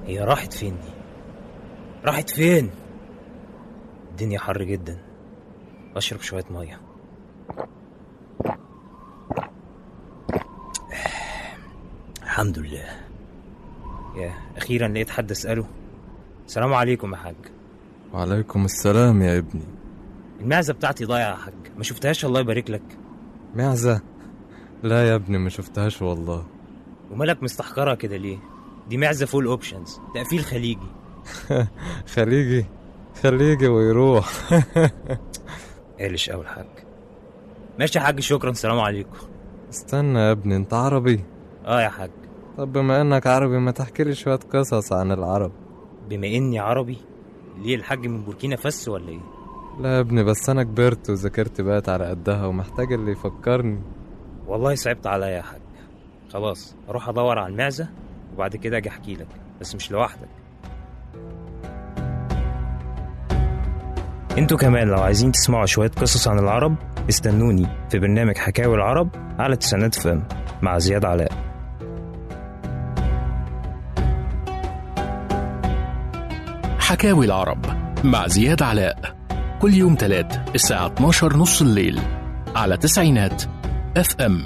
هي راحت فين دي راحت فين الدنيا حر جدا اشرب شويه ميه الحمد لله يا اخيرا لقيت حد اساله السلام عليكم يا حاج وعليكم السلام يا ابني المعزه بتاعتي ضايعه يا حاج ما شفتهاش الله يبارك لك معزة لا يا ابني ما شفتهاش والله ومالك مستحقرها كده ليه دي معزه فول اوبشنز تقفيل خليجي خليجي خليجي ويروح قالش قوي الحاج ماشي يا حاج شكرا السلام عليكم استنى يا ابني انت عربي اه يا حاج طب بما انك عربي ما تحكي لي شوية قصص عن العرب بما اني عربي ليه الحاج من بوركينا فس ولا ايه لا يا ابني بس انا كبرت وذاكرت بقت على قدها ومحتاج اللي يفكرني والله صعبت عليا يا حاج خلاص اروح ادور على المعزه وبعد كده اجي احكي لك بس مش لوحدك انتوا كمان لو عايزين تسمعوا شويه قصص عن العرب استنوني في برنامج حكاوي العرب على تسعينات فم مع زياد علاء حكاوي العرب مع زياد علاء كل يوم تلات الساعة 12 نص الليل على تسعينات اف ام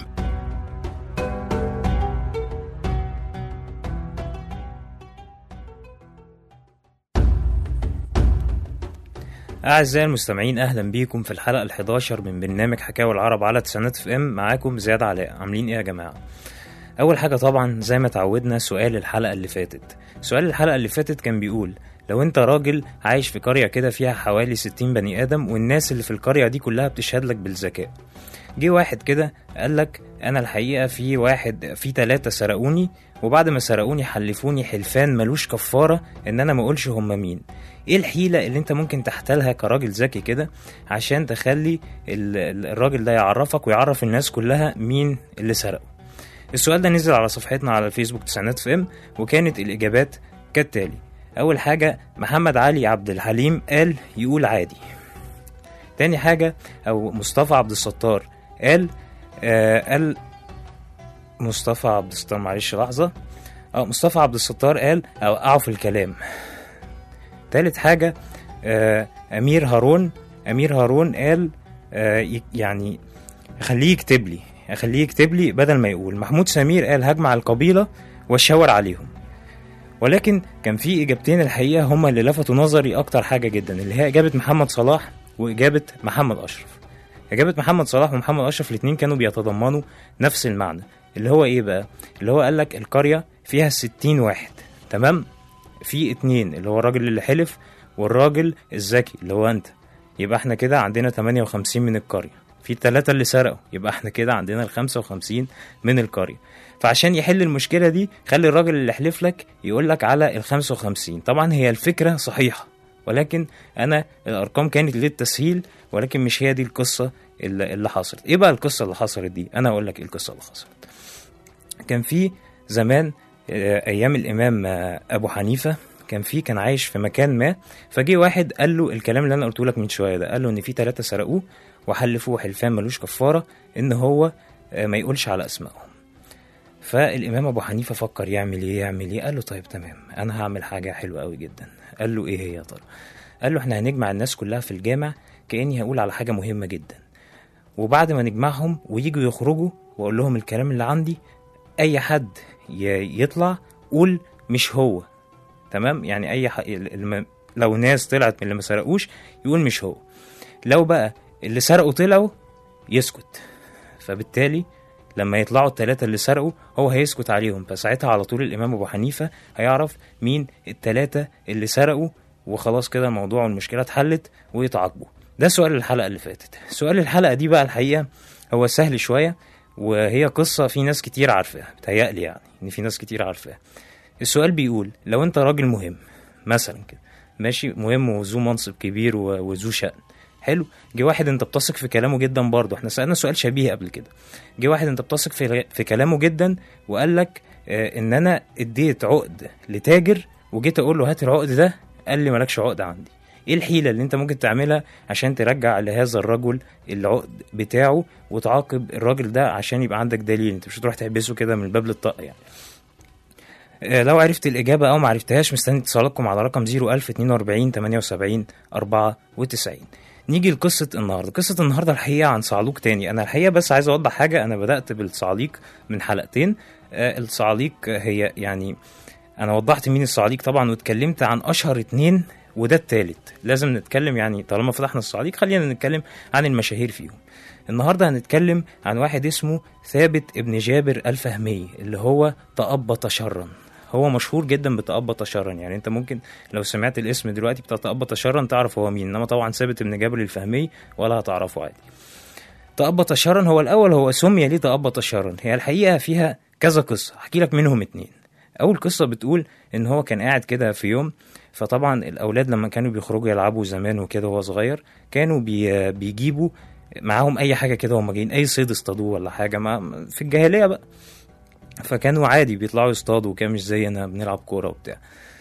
أعزائي المستمعين أهلا بيكم في الحلقة ال11 من برنامج حكاوي العرب على تسعينات اف ام معاكم زياد علاء عاملين إيه يا جماعة؟ أول حاجة طبعا زي ما تعودنا سؤال الحلقة اللي فاتت سؤال الحلقة اللي فاتت كان بيقول لو انت راجل عايش في قرية كده فيها حوالي 60 بني آدم والناس اللي في القرية دي كلها بتشهد لك بالذكاء جه واحد كده قال لك انا الحقيقة في واحد في تلاتة سرقوني وبعد ما سرقوني حلفوني حلفان ملوش كفارة ان انا ما اقولش هم مين ايه الحيلة اللي انت ممكن تحتلها كراجل ذكي كده عشان تخلي ال- ال- الراجل ده يعرفك ويعرف الناس كلها مين اللي سرقه السؤال ده نزل على صفحتنا على الفيسبوك تسعينات في ام وكانت الاجابات كالتالي اول حاجة محمد علي عبد الحليم قال يقول عادي تاني حاجة او مصطفى عبد الستار قال آه قال مصطفى عبد الستار معلش لحظة اه مصطفى عبد الستار قال اوقعه في الكلام تالت حاجة آه امير هارون امير هارون قال آه ي- يعني خليه يكتب لي اخليه يكتب لي بدل ما يقول محمود سمير قال هجمع القبيلة واشاور عليهم ولكن كان في اجابتين الحقيقه هما اللي لفتوا نظري اكتر حاجه جدا اللي هي اجابه محمد صلاح واجابه محمد اشرف اجابه محمد صلاح ومحمد اشرف الاثنين كانوا بيتضمنوا نفس المعنى اللي هو ايه بقى اللي هو قال لك القريه فيها 60 واحد تمام في اتنين اللي هو الراجل اللي حلف والراجل الذكي اللي هو انت يبقى احنا كده عندنا 58 من القريه في الثلاثة اللي سرقوا يبقى احنا كده عندنا ال 55 من القرية فعشان يحل المشكلة دي خلي الراجل اللي حلف لك يقول لك على ال 55 طبعا هي الفكرة صحيحة ولكن انا الارقام كانت للتسهيل ولكن مش هي دي القصة اللي, اللي حصلت ايه بقى القصة اللي حصلت دي انا اقول لك ايه القصة اللي حصلت كان في زمان آه، ايام الامام آه، ابو حنيفه كان في كان عايش في مكان ما فجه واحد قال له الكلام اللي انا قلته لك من شويه ده قال له ان في ثلاثه سرقوه وحلفوه حلفان ملوش كفاره ان هو آه، ما يقولش على اسمائهم فالامام ابو حنيفه فكر يعمل ايه يعمل ايه قال له طيب تمام انا هعمل حاجه حلوه قوي جدا قال له ايه هي يا ترى قال له احنا هنجمع الناس كلها في الجامع كاني هقول على حاجه مهمه جدا وبعد ما نجمعهم ويجوا يخرجوا واقول لهم الكلام اللي عندي اي حد ي- يطلع قول مش هو تمام يعني اي ح... اللي ما- لو ناس طلعت من اللي ما سرقوش يقول مش هو لو بقى اللي سرقوا طلعوا يسكت فبالتالي لما يطلعوا التلاتة اللي سرقوا هو هيسكت عليهم فساعتها على طول الإمام أبو حنيفة هيعرف مين التلاتة اللي سرقوا وخلاص كده الموضوع والمشكلة اتحلت ويتعاقبوا ده سؤال الحلقة اللي فاتت سؤال الحلقة دي بقى الحقيقة هو سهل شوية وهي قصة في ناس كتير عارفاها بتهيألي يعني إن في ناس كتير عارفاها السؤال بيقول لو أنت راجل مهم مثلا كده ماشي مهم وذو منصب كبير و- وذو شأن حلو جه واحد انت بتثق في كلامه جدا برضه احنا سالنا سؤال شبيه قبل كده جه واحد انت بتثق في في كلامه جدا وقال لك اه ان انا اديت عقد لتاجر وجيت اقول له هات العقد ده قال لي مالكش عقد عندي ايه الحيله اللي انت ممكن تعملها عشان ترجع لهذا الرجل العقد بتاعه وتعاقب الراجل ده عشان يبقى عندك دليل انت مش هتروح تحبسه كده من الباب للطاق يعني آه، لو عرفت الإجابة أو ما عرفتهاش مستني اتصالاتكم على رقم 01042 78 94 نيجي لقصة النهاردة قصة النهاردة الحقيقة عن صعلوك تاني أنا الحقيقة بس عايز أوضح حاجة أنا بدأت بالصعاليق من حلقتين آه، الصعاليق هي يعني أنا وضحت مين الصعاليق طبعا واتكلمت عن أشهر اتنين وده التالت لازم نتكلم يعني طالما فتحنا الصعاليق خلينا نتكلم عن المشاهير فيهم النهارده هنتكلم عن واحد اسمه ثابت ابن جابر الفهمي اللي هو تأبط شرا هو مشهور جدا بتأبط شرا يعني انت ممكن لو سمعت الاسم دلوقتي بتاع تأبط شرا تعرف هو مين انما طبعا ثابت ابن جابر الفهمي ولا هتعرفه عادي تأبط شرا هو الأول هو سمي ليه تأبط شرا هي الحقيقة فيها كذا قصة أحكي لك منهم اتنين أول قصة بتقول إن هو كان قاعد كده في يوم فطبعا الأولاد لما كانوا بيخرجوا يلعبوا زمان وكده وهو صغير كانوا بي بيجيبوا معاهم أي حاجة كده وهم جايين أي صيد اصطادوه ولا حاجة ما في الجاهلية بقى فكانوا عادي بيطلعوا يصطادوا وكان مش زينا بنلعب كورة وبتاع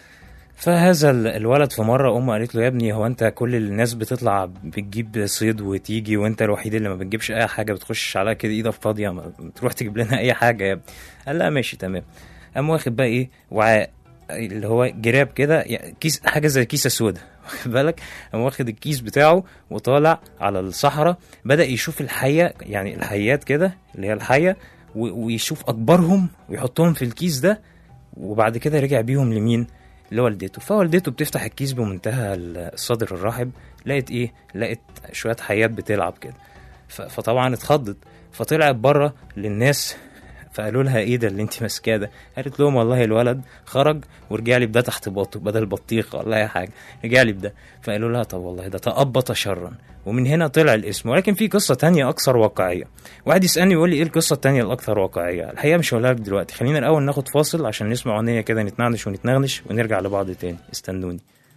فهذا ال- الولد في مرة أمه قالت له يا ابني هو أنت كل الناس بتطلع بتجيب صيد وتيجي وأنت الوحيد اللي ما بتجيبش أي حاجة بتخش عليها كده إيدك فاضية ما تروح تجيب لنا أي حاجة يا ابني قال لا ماشي تمام قام واخد بقى إيه وعاء اللي هو جراب كده يعني كيس حاجة زي كيسة سودا واخد بالك قام واخد الكيس بتاعه وطالع على الصحراء بدأ يشوف الحية يعني الحيات كده اللي هي الحية و- ويشوف أكبرهم ويحطهم في الكيس ده وبعد كده رجع بيهم لمين لوالدته فوالدته بتفتح الكيس بمنتهى الصدر الرحب لقيت ايه لقيت شويه حيات بتلعب كده ف- فطبعا اتخضت فطلعت بره للناس فقالوا لها ايه ده اللي انت ماسكاه ده قالت لهم والله الولد خرج ورجع لي بده تحت باطه بدل بطيخه ولا اي حاجه رجع لي بده فقالوا لها طب والله ده تأبط شرا ومن هنا طلع الاسم ولكن في قصه تانية اكثر واقعيه واحد يسالني يقول لي ايه القصه التانية الاكثر واقعيه الحقيقه مش هقولها لك دلوقتي خلينا الاول ناخد فاصل عشان نسمع اغنيه كده نتنعنش ونتنغنش ونرجع لبعض تاني استنوني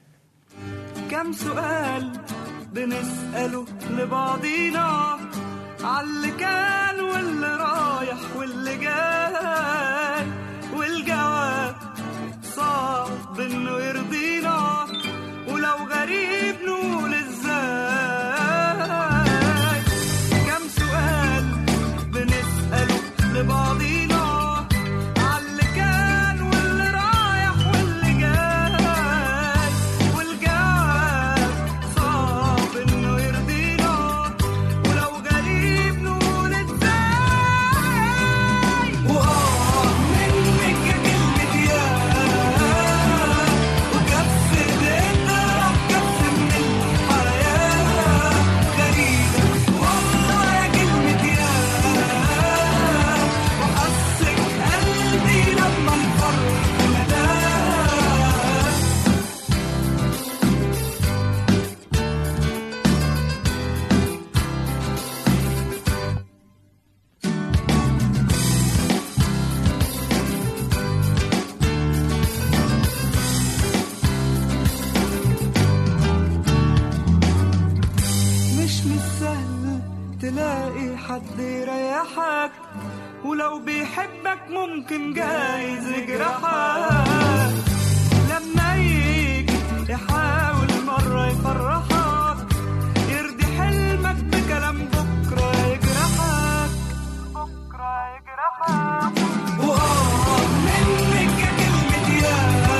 كم سؤال بنسأله لبعضينا عاللي كان واللي رايح واللي جاي والجواب صعب انه يرضينا ولو غريب نقول ازاي كم سؤال بنسأله لبعضينا عاللي كان واللي رايح واللي جاي والجواب صعب انه يرضينا ولو غريب نقول ازاي واه منك يا كلمة يا وكف ايدينا كف من الحياة غريبة والله يا كلمة يا وحسك قلبي لما انفرد نداه مش مش سهل تلاقي حد يريحك ولو بيحبك ممكن جايز يجرحك لما يجي يحاول مرة يفرحك يرضي حلمك بكلام بكرة يجرحك بكرة يجرحك وآه منك يا كلمة يا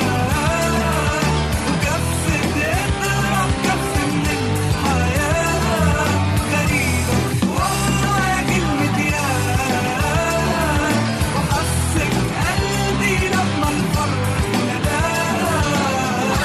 وكف ايدينا كف من الحياة غريبة والله يا كلمة يا وحسك قلبي لما انفرد نداه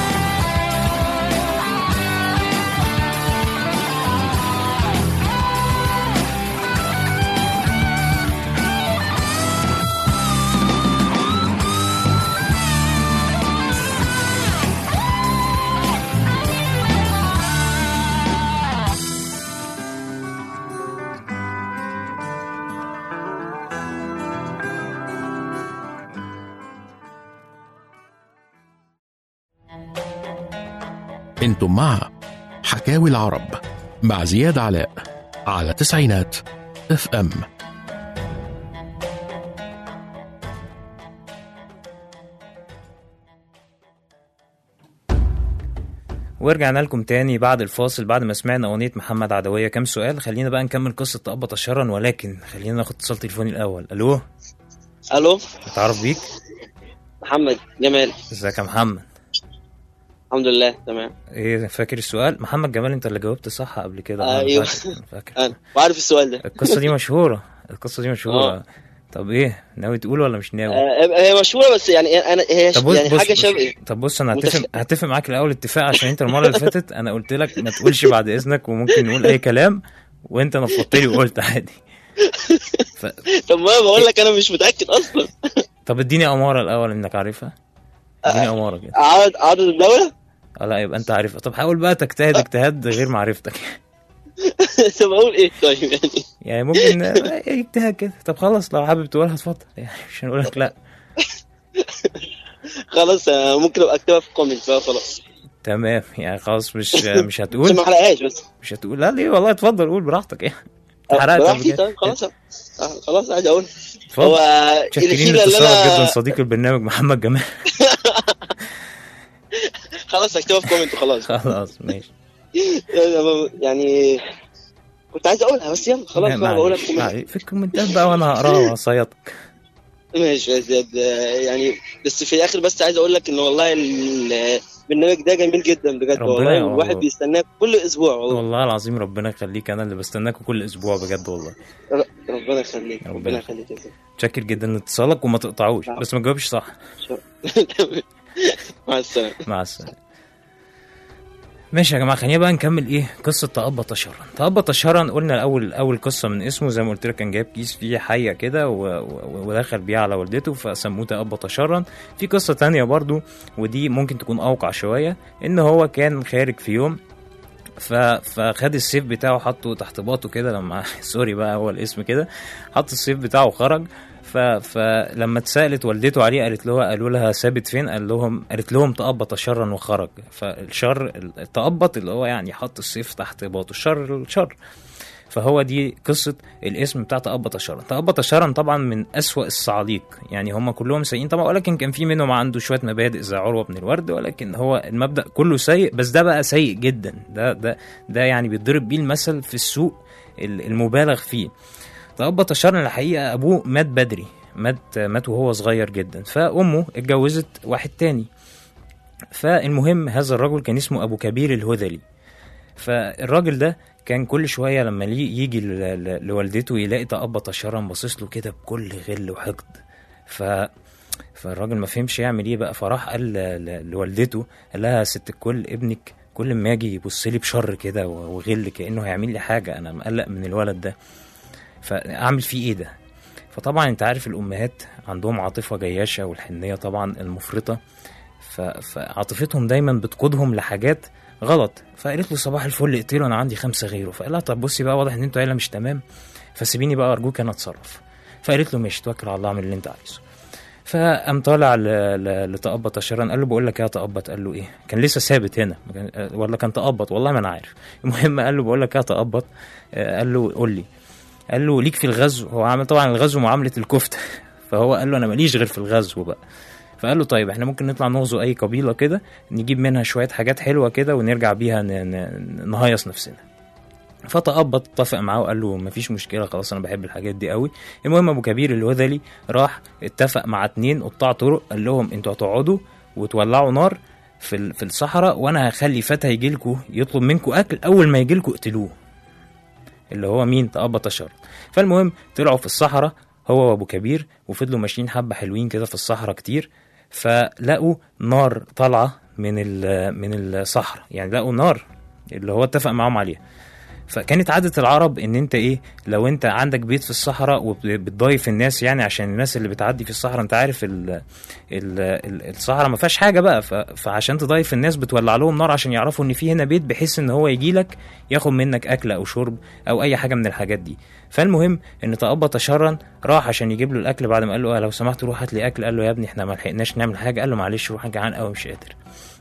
انتم مع حكاوي العرب مع زياد علاء على تسعينات اف ام ورجعنا لكم تاني بعد الفاصل بعد ما سمعنا اغنيه محمد عدويه كام سؤال خلينا بقى نكمل قصه تأبط شرا ولكن خلينا ناخد اتصال تليفوني الاول الو الو اتعرف بيك محمد جمال ازيك يا محمد الحمد لله تمام ايه فاكر السؤال محمد جمال انت اللي جاوبت صح قبل كده أنا أيوه. فاكر- فاكر انا وعارف السؤال ده القصه دي مشهوره القصه دي مشهوره آه. طب ايه ناوي تقول ولا مش ناوي آه، هي مشهوره بس يعني انا هي طب بص يعني بص حاجه بص شبه طب بص انا متخ- هتفق هتفق معاك الاول اتفاق عشان انت المره اللي فاتت انا قلت لك ما تقولش بعد اذنك وممكن نقول اي كلام وانت نفضت لي وقلت عادي ف... طب ما بقول لك انا مش متاكد اصلا طب اديني اماره الاول انك عارفها اديني اماره كده عدد عدد الدوله اه لا يبقى انت عارفها طب حاول بقى تجتهد اجتهاد غير معرفتك طب اقول ايه طيب يعني يعني ممكن آه، اجتهاد كده طب خلاص لو حابب تقولها اتفضل يعني مش هنقول لك لا خلاص آه، ممكن ابقى اكتبها في كومنت بقى خلاص تمام يعني خلاص مش مش عشان هتقول ما احرقهاش بس مش هتقول لا ليه والله اتفضل قول براحتك يعني آه، حرقت قبل براحتي كده. طيب خلاص آه، خلاص عادي اقول اتفضل هو شاكرين الحيله اللي اتصالك جدا انا صديق البرنامج محمد جمال خلاص هكتبها في كومنت وخلاص خلاص ماشي يعني كنت عايز اقولها بس يلا خلاص بقى بقولها في معلش، كومنت معلش. في الكومنتات بقى وانا هقراها وهصيطك ماشي يا زياد آه، يعني بس في الاخر بس عايز اقول لك ان والله البرنامج ده جميل جدا بجد ربنا والله يقويه. والواحد بيستناه كل اسبوع والله والله العظيم ربنا يخليك انا اللي بستناكوا كل اسبوع بجد والله ر- ربنا يخليك ربنا ربنا يخليك يا زياد متشكر جدا لاتصالك وما تقطعوش نعم. بس ما تجاوبش صح مع السلامه مع السلامه ماشي يا جماعه خلينا بقى نكمل ايه قصه تأبط شرا تأبط شرا قلنا الاول اول قصه من اسمه زي ما قلت لك كان جايب كيس فيه حيه كده و- و- ودخل بيه على والدته فسموه تأبط شرا في قصه تانية برضو ودي ممكن تكون اوقع شويه ان هو كان خارج في يوم ف... فخد السيف بتاعه حطه تحت باطه كده لما سوري بقى هو الاسم كده حط السيف بتاعه وخرج ف... فلما اتسالت والدته عليه قالت له قالوا لها ثابت فين قال لهم قالت لهم تأبط شرا وخرج فالشر التأبط اللي هو يعني حط السيف تحت باطه الشر الشر فهو دي قصة الاسم بتاع تأبط شرا تأبط شرا طبعا من أسوأ الصعاليق يعني هم كلهم سيئين طبعا ولكن كان في منهم عنده شوية مبادئ زي عروة بن الورد ولكن هو المبدأ كله سيء بس ده بقى سيء جدا ده ده ده يعني بيتضرب بيه المثل في السوق ال- المبالغ فيه تأبط شرا الحقيقة أبوه مات بدري مات مات وهو صغير جدا فأمه اتجوزت واحد تاني فالمهم هذا الرجل كان اسمه أبو كبير الهذلي فالراجل ده كان كل شويه لما لي- يجي ل- ل- لوالدته يلاقي تأبط شرا باصص له كده بكل غل وحقد ف فالراجل ما فهمش يعمل ايه بقى فراح قال ل- ل- لوالدته قال لها يا ست الكل ابنك كل ما يجي يبص لي بشر كده و- وغل كانه هيعمل لي حاجه انا مقلق من الولد ده فاعمل فيه ايه ده فطبعا انت عارف الامهات عندهم عاطفه جياشه والحنيه طبعا المفرطه ف... فعاطفتهم دايما بتقودهم لحاجات غلط فقالت له صباح الفل اقتله انا عندي خمسه غيره فقال لها طب بصي بقى واضح ان انتوا عيله مش تمام فسيبيني بقى ارجوك انا اتصرف فقالت له ماشي توكل على الله اعمل اللي انت عايزه فقام طالع ل... ل... لتأبط شرا قال له بقول لك ايه يا تأبط قال له ايه كان لسه ثابت هنا ما كان- آه، ولا كان تأبط والله ما انا عارف المهم قال له بقول لك ايه يا تأبط آه، قال له قول لي قال له ليك في الغزو هو عامل طبعا الغزو معامله الكفته فهو قال له انا ماليش غير في الغزو بقى فقال له طيب احنا ممكن نطلع نغزو اي قبيله كده نجيب منها شويه حاجات حلوه كده ونرجع بيها ن- ن- نهيص نفسنا فتأبط اتفق معاه وقال له مفيش مشكله خلاص انا بحب الحاجات دي قوي المهم ابو كبير الهذلي راح اتفق مع اتنين قطاع طرق قال لهم انتوا هتقعدوا وتولعوا نار في ال- في الصحراء وانا هخلي فتى يجي لكم يطلب منكم اكل اول ما يجي لكم اقتلوه اللي هو مين تأبط شر فالمهم طلعوا في الصحراء هو وابو كبير وفضلوا ماشيين حبه حلوين كده في الصحراء كتير فلقوا نار طالعه من ال- من الصحراء يعني لقوا نار اللي هو اتفق معاهم عليها فكانت عادة العرب ان انت ايه لو انت عندك بيت في الصحراء وبتضايف الناس يعني عشان الناس اللي بتعدي في الصحراء انت عارف ال ال ال الصحراء ما فيهاش حاجه بقى ف- فعشان تضايف الناس بتولع لهم نار عشان يعرفوا ان في هنا بيت بحيث ان هو يجي لك ياخد منك اكل او شرب او اي حاجه من الحاجات دي فالمهم ان تأبط شرا راح عشان يجيب له الاكل بعد ما قال له آه لو سمحت روح هات لي اكل قال له يا ابني احنا ما لحقناش نعمل حاجه قال له معلش روح أنا جعان قوي مش قادر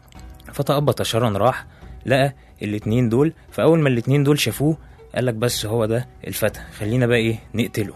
فتأبط شرا راح لقى الاتنين دول فاول ما الاتنين دول شافوه قال لك بس هو ده الفتى خلينا بقى ايه نقتله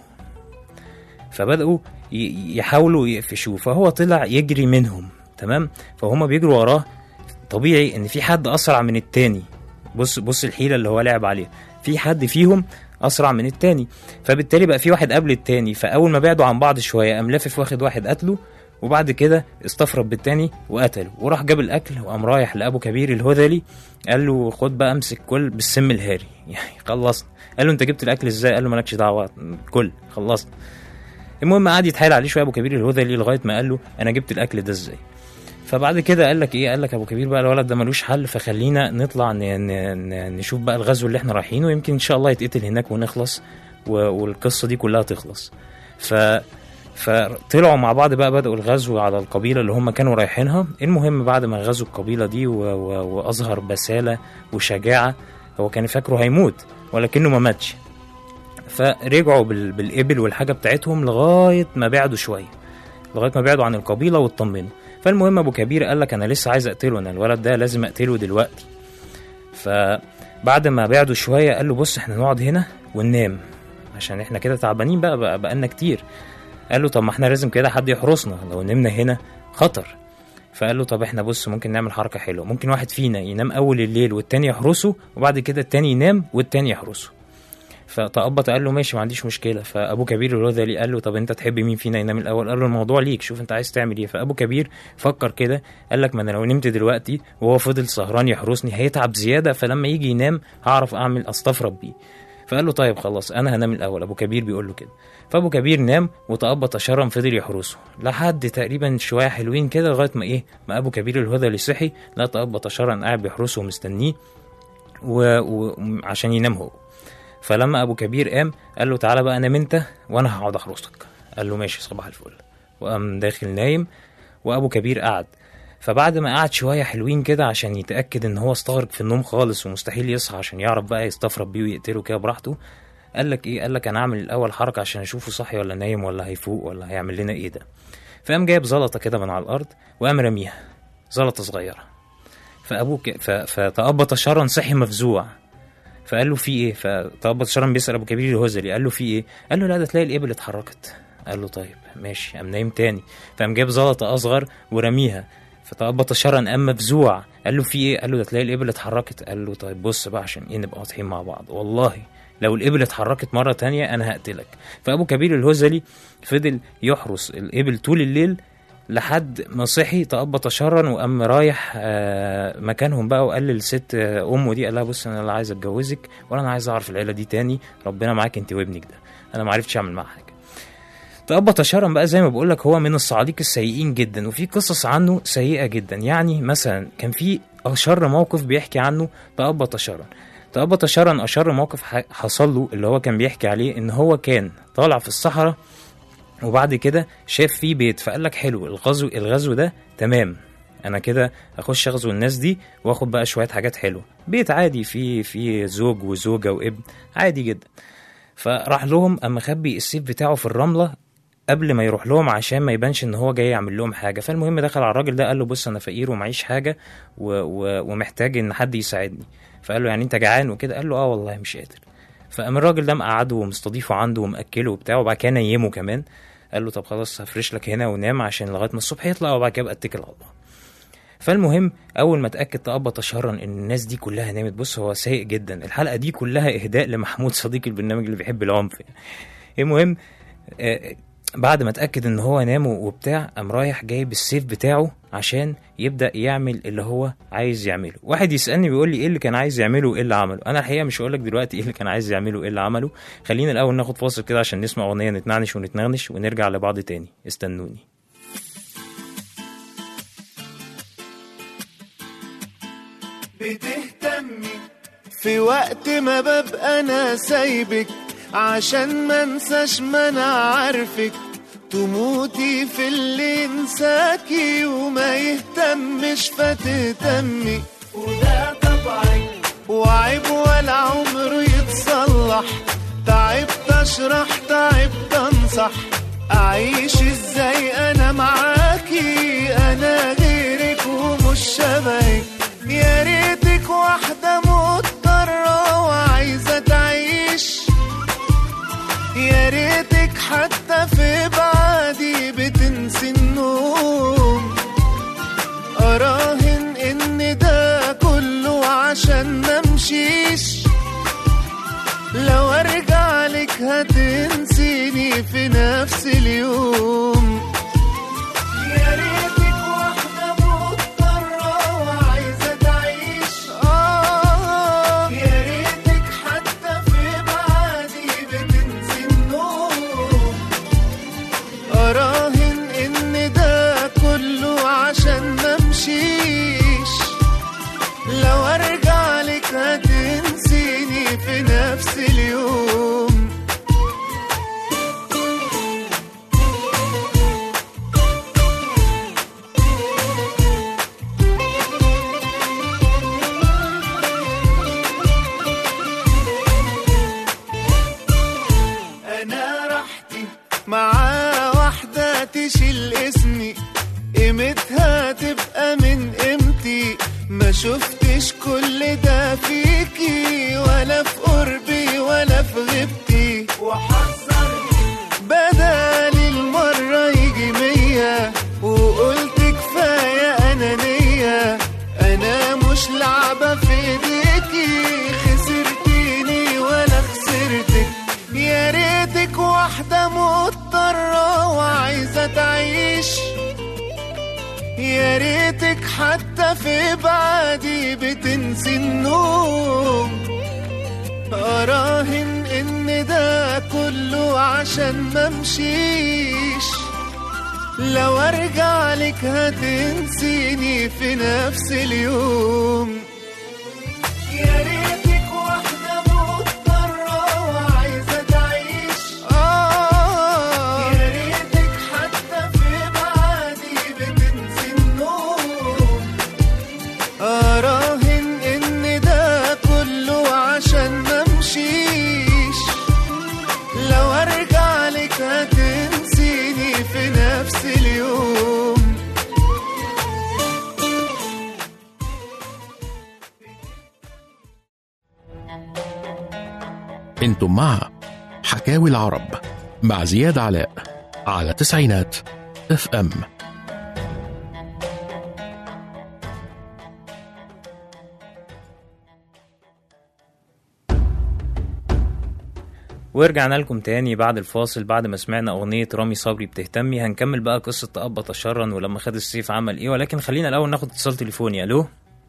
فبدأوا ي- يحاولوا يقفشوه فهو طلع يجري منهم تمام فهم بيجروا وراه طبيعي ان في حد اسرع من التاني بص بص الحيله اللي هو لعب عليها في حد فيهم اسرع من التاني فبالتالي بقى في واحد قبل التاني فاول ما بعدوا عن بعض شويه قام لافف واخد واحد قتله وبعد كده استفرد بالتاني وقتله وراح جاب الاكل وقام رايح لابو كبير الهذلي قال له خد بقى امسك كل بالسم الهاري يعني خلصنا قال له انت جبت الاكل ازاي قال له مالكش دعوه كل خلصنا المهم قعد يتحايل عليه شويه ابو كبير الهذلي لغايه ما قال له انا جبت الاكل ده ازاي فبعد كده قال لك ايه قال لك ابو كبير بقى الولد ده ملوش حل فخلينا نطلع ن... ن... ن... نشوف بقى الغزو اللي احنا رايحينه يمكن ان شاء الله يتقتل هناك ونخلص و... والقصه دي كلها تخلص ف فطلعوا مع بعض بقى بدأوا الغزو على القبيلة اللي هم كانوا رايحينها المهم بعد ما غزوا القبيلة دي و... و... وأظهر بسالة وشجاعة هو كان فاكره هيموت ولكنه ما ماتش فرجعوا بال... بالإبل والحاجة بتاعتهم لغاية ما بعدوا شوية لغاية ما بعدوا عن القبيلة واطمنوا فالمهم أبو كبير قال لك أنا لسه عايز أقتله أنا الولد ده لازم أقتله دلوقتي فبعد ما بعدوا شوية قال له بص احنا نقعد هنا وننام عشان احنا كده تعبانين بقى, بقى بقالنا كتير قال له طب ما احنا لازم كده حد يحرسنا لو نمنا هنا خطر فقال له طب احنا بص ممكن نعمل حركة حلوة ممكن واحد فينا ينام أول الليل والتاني يحرسه وبعد كده التاني ينام والتاني يحرسه فتقبط قال له ماشي ما عنديش مشكلة فأبو كبير الرذلي قال له طب أنت تحب مين فينا ينام الأول قال له الموضوع ليك شوف أنت عايز تعمل إيه فأبو كبير فكر كده قال لك ما أنا لو نمت دلوقتي وهو فضل سهران يحرسني هيتعب زيادة فلما يجي ينام هعرف أعمل أستفرد بيه فقال له طيب خلاص أنا هنام الأول أبو كبير بيقول له كده فابو كبير نام وتقبط شرم فضل يحرسه لحد تقريبا شويه حلوين كده لغايه ما ايه ما ابو كبير الهذلي صحي لا تقبط شرم قاعد بيحرسه ومستنيه وعشان ينام هو فلما ابو كبير قام قال له تعالى بقى نام انت وانا هقعد احرسك قال له ماشي صباح الفل وقام داخل نايم وابو كبير قعد فبعد ما قعد شويه حلوين كده عشان يتاكد ان هو استغرق في النوم خالص ومستحيل يصحى عشان يعرف بقى يستفرد بيه ويقتله كده براحته قال لك ايه قال لك انا اعمل الاول حركه عشان اشوفه صاحي ولا نايم ولا هيفوق ولا هيعمل لنا ايه ده فقام جايب زلطه كده من على الارض وقام رميها زلطه صغيره فابوه ك... ف... فتقبط شرا صحي مفزوع فقال له في ايه فتقبط شرا بيسال ابو كبير الهزلي قال له في ايه قال له لا ده تلاقي الابل اتحركت قال له طيب ماشي قام نايم تاني فقام جايب زلطه اصغر ورميها فتقبط شرا قام مفزوع قال له في ايه قال له ده تلاقي الابل اتحركت قال له طيب بص بقى عشان ايه نبقى واضحين مع بعض والله لو الإبل اتحركت مرة تانية أنا هقتلك فأبو كبير الهزلي فضل يحرس الإبل طول الليل لحد ما صحي تقبط شرا وقام رايح آه، مكانهم بقى وقال للست آه، امه دي قال لها بص انا لا عايز اتجوزك ولا انا عايز اعرف العيله دي تاني ربنا معاك انت وابنك ده انا ما عرفتش اعمل معاها حاجه تقبط شرا بقى زي ما بقول لك هو من الصعاليق السيئين جدا وفي قصص عنه سيئه جدا يعني مثلا كان في اشر موقف بيحكي عنه تقبط شرا تقبط شرا اشر موقف ح- حصل له اللي هو كان بيحكي عليه ان هو كان طالع في الصحراء وبعد كده شاف فيه بيت فقال لك حلو الغزو الغزو ده تمام انا كده اخش اغزو الناس دي واخد بقى شويه حاجات حلوه بيت عادي فيه فيه زوج وزوجه وابن عادي جدا فراح لهم اما خبي السيف بتاعه في الرمله قبل ما يروح لهم عشان ما يبانش ان هو جاي يعمل لهم حاجه فالمهم دخل على الراجل ده قال له بص انا فقير ومعيش حاجه و... و... ومحتاج ان حد يساعدني فقال له يعني انت جعان وكده قال له اه والله مش قادر فقام الراجل ده مقعده ومستضيفه عنده ومأكله وبتاع وبعد كده نيمه كمان قال له طب خلاص هفرش لك هنا ونام عشان لغايه ما الصبح يطلع وبعد كده ابقى اتكل على الله فالمهم اول ما اتاكد تقبط شهرا ان الناس دي كلها نامت بص هو سيء جدا الحلقه دي كلها اهداء لمحمود صديق البرنامج اللي بيحب العنف المهم آه، بعد ما اتاكد ان هو نام وبتاع قام رايح جايب السيف بتاعه عشان يبدا يعمل اللي هو عايز يعمله واحد يسالني بيقول لي ايه اللي كان عايز يعمله وايه اللي عمله انا الحقيقه مش هقول لك دلوقتي ايه اللي كان عايز يعمله وايه اللي عمله خلينا الاول ناخد فاصل كده عشان نسمع اغنيه نتنعنش ونتنغنش ونرجع لبعض تاني استنوني بتهتمي في وقت ما ببقى انا سايبك عشان ما انساش ما انا عارفك تموتي في اللي ينساكي وما يهتمش فتهتمي وده طبعي وعيب ولا عمره يتصلح تعبت اشرح تعبت انصح اعيش ازاي انا معاكي انا غيرك ومش شبهك يا ريتك واحدة مضطرة وعايزة تعيش يا ريتك حتى في بعدي بتنسي النوم اراهن ان ده كله عشان ممشيش لو ارجع لك هتنسيني في نفس اليوم قيمتها تبقى من قيمتي ما شفتش كل ده فيكي ولا في قربي ولا في غيبتي وحذرني بدل المرة يجي مية وقلت كفاية أنانية أنا مش لعبة في إيديكي خسرتيني ولا خسرتك يا ريتك واحدة مضطرة وعايزة تعيش يا ريتك حتى في بعدي بتنسي النوم أراهن إن ده كله عشان ممشيش لو أرجع لك هتنسيني في نفس اليوم يا ريتك واحدة مضطرة وعايزة تعيش آه يا ريتك حتى في بعدي بتنسي النوم أراهن إن ده كله عشان ممشيش لو أرجع لك هتنسيني في نفس اليوم انتم مع حكاوي العرب مع زياد علاء على تسعينات اف ام ورجعنا لكم تاني بعد الفاصل بعد ما سمعنا أغنية رامي صبري بتهتمي هنكمل بقى قصة تأبط شرا ولما خد السيف عمل إيه ولكن خلينا الأول ناخد اتصال تليفوني ألو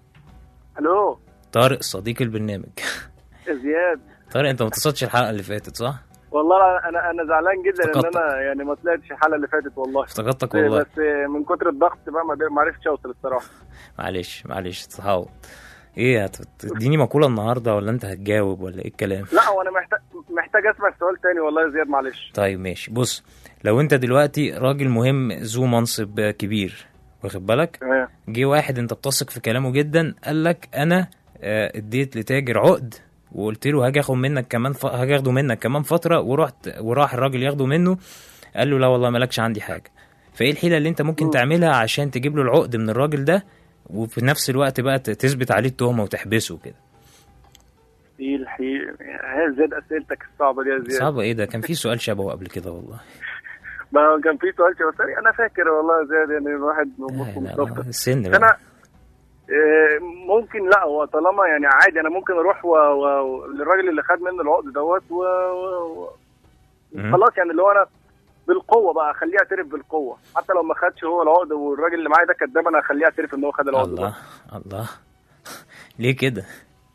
الو طارق صديق البرنامج يا زياد طارق أنت ما اتصلتش الحلقة اللي فاتت صح؟ والله انا انا زعلان جدا ان افتقدتك. انا يعني ما طلعتش الحلقه اللي فاتت والله افتقدتك والله بس من كتر الضغط بقى ما ما عرفتش اوصل الصراحه معلش معلش تتعوض ايه هتديني مقولة النهاردة ولا انت هتجاوب ولا ايه الكلام لا وانا محتاج محتاج اسمع السؤال تاني والله يا زياد معلش طيب ماشي بص لو انت دلوقتي راجل مهم ذو منصب كبير واخد بالك تمام جه واحد انت بتثق في كلامه جدا قال لك انا آه، اديت لتاجر عقد وقلت له هاجي اخد منك كمان ف... هاجي اخده منك كمان فتره ورحت وراح الراجل ياخده منه قال له لا والله مالكش عندي حاجه فايه الحيله اللي انت ممكن تعملها عشان تجيب له العقد من الراجل ده وفي نفس الوقت بقى ت- تثبت عليه التهمه وتحبسه كده ايه الحقيقه يا زياد اسئلتك الصعبه دي يا زياد صعبه ايه ده كان في سؤال شبهه قبل كده والله ما هو كان في سؤال شبه انا فاكر والله يا زياد يعني الواحد لا لا مستفقد لا السن انا بقى آه، ممكن لا هو طالما يعني عادي انا ممكن اروح و... و... للراجل اللي خد مني العقد دوت و... و... مم. خلاص يعني اللي هو انا بالقوه بقى اخليه يعترف بالقوه حتى لو ما خدش هو العقد والراجل اللي معايا ده كداب انا اخليه يعترف ان هو خد العقد الله ده. الله ليه كده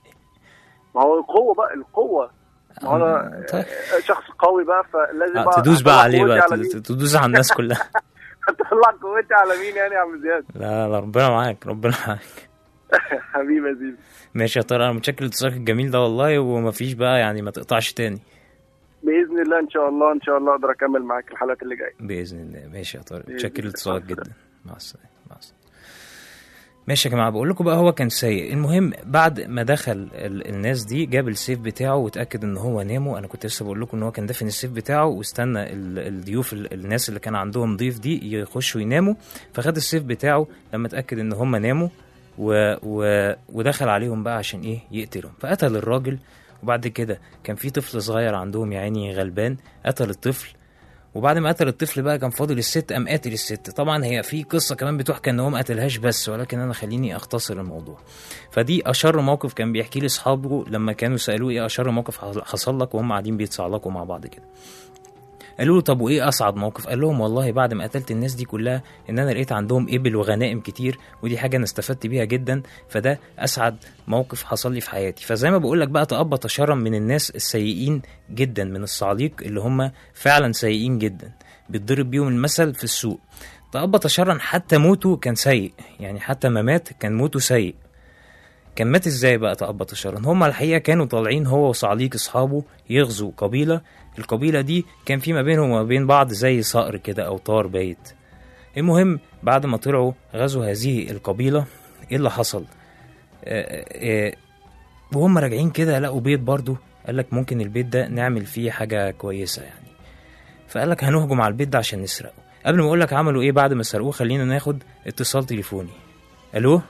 ما هو القوه بقى القوه ما هو انا طيب. آه، شخص قوي بقى فلازم آه، بقى تدوس بقى أطلع عليه قوتي بقى على مين؟ تد- تدوس على الناس كلها اطلع قوتي على مين يعني يا عم زياد لا لا ربنا معاك ربنا معاك حبيبي يا زيزو ماشي يا ترى انا متشكر لاتصالك الجميل ده والله ومفيش بقى يعني ما تقطعش تاني باذن الله ان شاء الله ان شاء الله اقدر اكمل معاك الحلقات اللي جايه باذن الله ماشي يا طارق بإذن متشكر الله. لاتصالك مع السلامة. جدا مع السلامه مع السلامه ماشي يا جماعه بقول لكم بقى هو كان سايق المهم بعد ما دخل ال- الناس دي جاب السيف بتاعه واتاكد ان هو ناموا انا كنت لسه بقول لكم ان هو كان دافن السيف بتاعه واستنى ال- الضيوف ال- الناس اللي كان عندهم ضيف دي يخشوا يناموا فخد السيف بتاعه لما اتاكد ان هم ناموا و... و... ودخل عليهم بقى عشان ايه يقتلهم فقتل الراجل وبعد كده كان في طفل صغير عندهم يا عيني غلبان قتل الطفل وبعد ما قتل الطفل بقى كان فاضل الست قام قاتل الست طبعا هي في قصه كمان بتحكى ان هو ما قتلهاش بس ولكن انا خليني اختصر الموضوع فدي اشر موقف كان بيحكي لي اصحابه لما كانوا سالوه ايه اشر موقف حصل لك وهم قاعدين بيتصعلقوا مع بعض كده قالوا له طب وايه اصعب موقف قال لهم والله بعد ما قتلت الناس دي كلها ان انا لقيت عندهم ابل وغنائم كتير ودي حاجه انا استفدت بيها جدا فده اسعد موقف حصل لي في حياتي فزي ما بقول لك بقى تأبط شرا من الناس السيئين جدا من الصعاليق اللي هم فعلا سيئين جدا بيتضرب بيهم المثل في السوق تأبط شرا حتى موته كان سيء يعني حتى ما مات كان موته سيء كان مات ازاي بقى تأبط شرا هم الحقيقه كانوا طالعين هو وصعاليق اصحابه يغزوا قبيله القبيله دي كان في ما بينهم وما بين بعض زي صقر كده او طار بايت المهم بعد ما طلعوا غزوا هذه القبيله ايه اللي حصل آه، آه، وهم راجعين كده لقوا بيت برضو قال لك ممكن البيت ده نعمل فيه حاجه كويسه يعني فقال لك هنهجم على البيت ده عشان نسرقه قبل ما اقول لك عملوا ايه بعد ما سرقوه خلينا ناخد اتصال تليفوني الو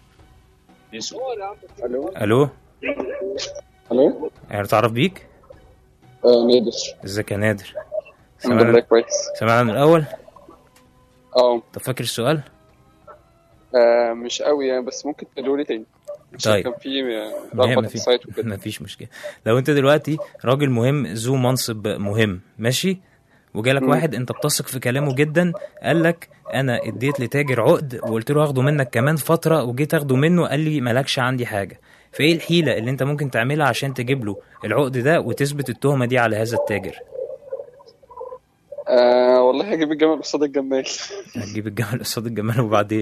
الو الو الو يعني تعرف بيك آه نادر ازيك يا نادر الحمد لله سمعنا كويس سمعنا من الاول اه طب فاكر السؤال آه، مش قوي يعني بس ممكن تقولوا لي تاني عشان طيب. كان في آه، ما هي رغبة ما في في السايت وكده ما فيش مشكله لو انت دلوقتي راجل مهم ذو منصب مهم ماشي وجالك مم. واحد انت بتثق في كلامه جدا قال لك انا اديت لتاجر عقد وقلت له هاخده منك كمان فتره وجيت اخده منه قال لي مالكش عندي حاجه فايه الحيله اللي انت ممكن تعملها عشان تجيب له العقد ده وتثبت التهمه دي على هذا التاجر آه والله هجيب الجمل قصاد الجمال هتجيب الجمل قصاد الجمال وبعدين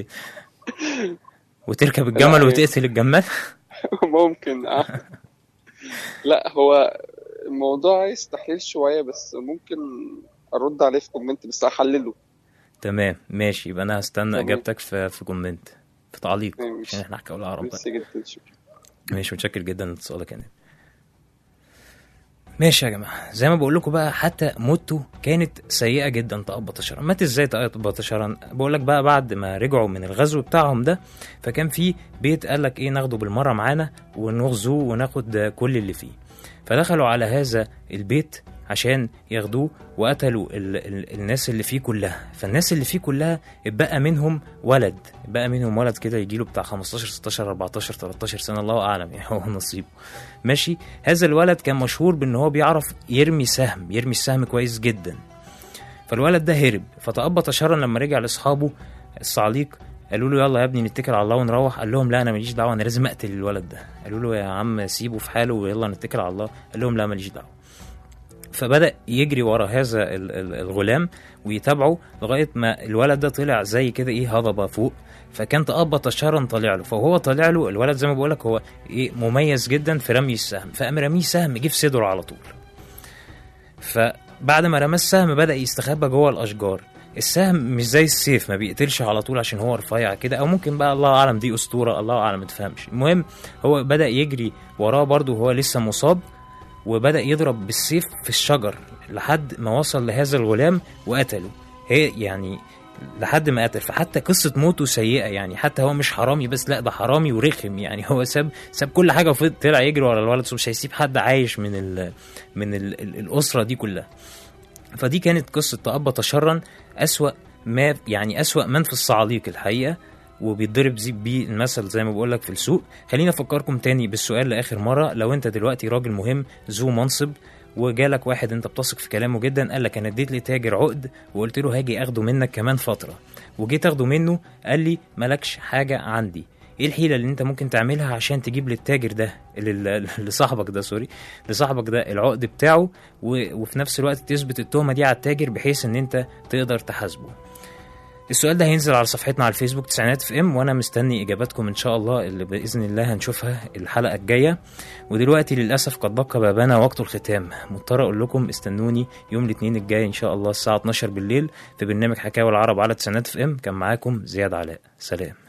وتركب الجمل وتقتل الجمال ممكن آه. لا هو الموضوع عايز تحليل شوية بس ممكن أرد عليه في كومنت بس أحلله تمام ماشي يبقى انا هستنى تمام. اجابتك في في كومنت في تعليق ماشي. عشان احنا حكاوي العرب بقى. ميرسي جدا شكرا ماشي متشكر جدا لاتصالك يا نادر ماشي يا جماعه زي ما بقول لكم بقى حتى موته كانت سيئه جدا تأبط شرا مات ازاي تأبط شرا بقول لك بقى بعد ما رجعوا من الغزو بتاعهم ده فكان في بيت قال لك ايه ناخده بالمره معانا ونغزوه وناخد كل اللي فيه فدخلوا على هذا البيت عشان ياخدوه وقتلوا ال ال الناس اللي فيه كلها فالناس اللي فيه كلها اتبقى منهم ولد اتبقى منهم ولد كده يجيله بتاع 15 16 14 13 سنه الله اعلم يعني هو نصيبه ماشي هذا الولد كان مشهور بان هو بيعرف يرمي سهم يرمي السهم كويس جدا فالولد ده هرب فتأبط شرا لما رجع لاصحابه الصعاليق قالوا له يلا يا ابني نتكل على الله ونروح قال لهم لا انا ماليش دعوه انا لازم اقتل الولد ده قالوا له يا عم سيبه في حاله ويلا نتكل على الله قال لهم لا ماليش دعوه فبدا يجري ورا هذا ال- ال- الغلام ويتابعه لغايه ما الولد ده طلع زي كده ايه هضبه فوق فكان تأبط شرا طالع له فهو طالع له الولد زي ما بقول لك هو ايه مميز جدا في رمي السهم فقام رميه سهم جه في صدره على طول فبعد ما رمى السهم بدا يستخبى جوه الاشجار السهم مش زي السيف ما بيقتلش على طول عشان هو رفيع كده او ممكن بقى الله اعلم دي اسطوره الله اعلم ما تفهمش المهم هو بدا يجري وراه برضه وهو لسه مصاب وبدا يضرب بالسيف في الشجر لحد ما وصل لهذا الغلام وقتله هي يعني لحد ما قتل فحتى قصه موته سيئه يعني حتى هو مش حرامي بس لا ده حرامي ورخم يعني هو ساب ساب كل حاجه وفضل طلع يجري ورا الولد مش هيسيب حد عايش من ال من ال ال الاسره دي كلها فدي كانت قصه تأبط شرا اسوأ ما يعني اسوأ من في الصعاليق الحقيقه وبيتضرب زي بيه المثل زي ما بقول لك في السوق خليني افكركم تاني بالسؤال لاخر مره لو انت دلوقتي راجل مهم ذو منصب وجالك واحد انت بتثق في كلامه جدا قال لك انا اديت لتاجر عقد وقلت له هاجي اخده منك كمان فتره وجيت اخده منه قال لي مالكش حاجه عندي ايه الحيله اللي انت ممكن تعملها عشان تجيب للتاجر ده لل- لصاحبك ده سوري لصاحبك ده العقد بتاعه و... وفي نفس الوقت تثبت التهمه دي على التاجر بحيث ان انت تقدر تحاسبه السؤال ده هينزل على صفحتنا على الفيسبوك تسعينات في ام وانا مستني اجاباتكم ان شاء الله اللي باذن الله هنشوفها الحلقه الجايه ودلوقتي للاسف قد بقى بابانا وقت الختام مضطر اقول لكم استنوني يوم الاثنين الجاي ان شاء الله الساعه 12 بالليل في برنامج حكاوي العرب على تسعينات في ام كان معاكم زياد علاء سلام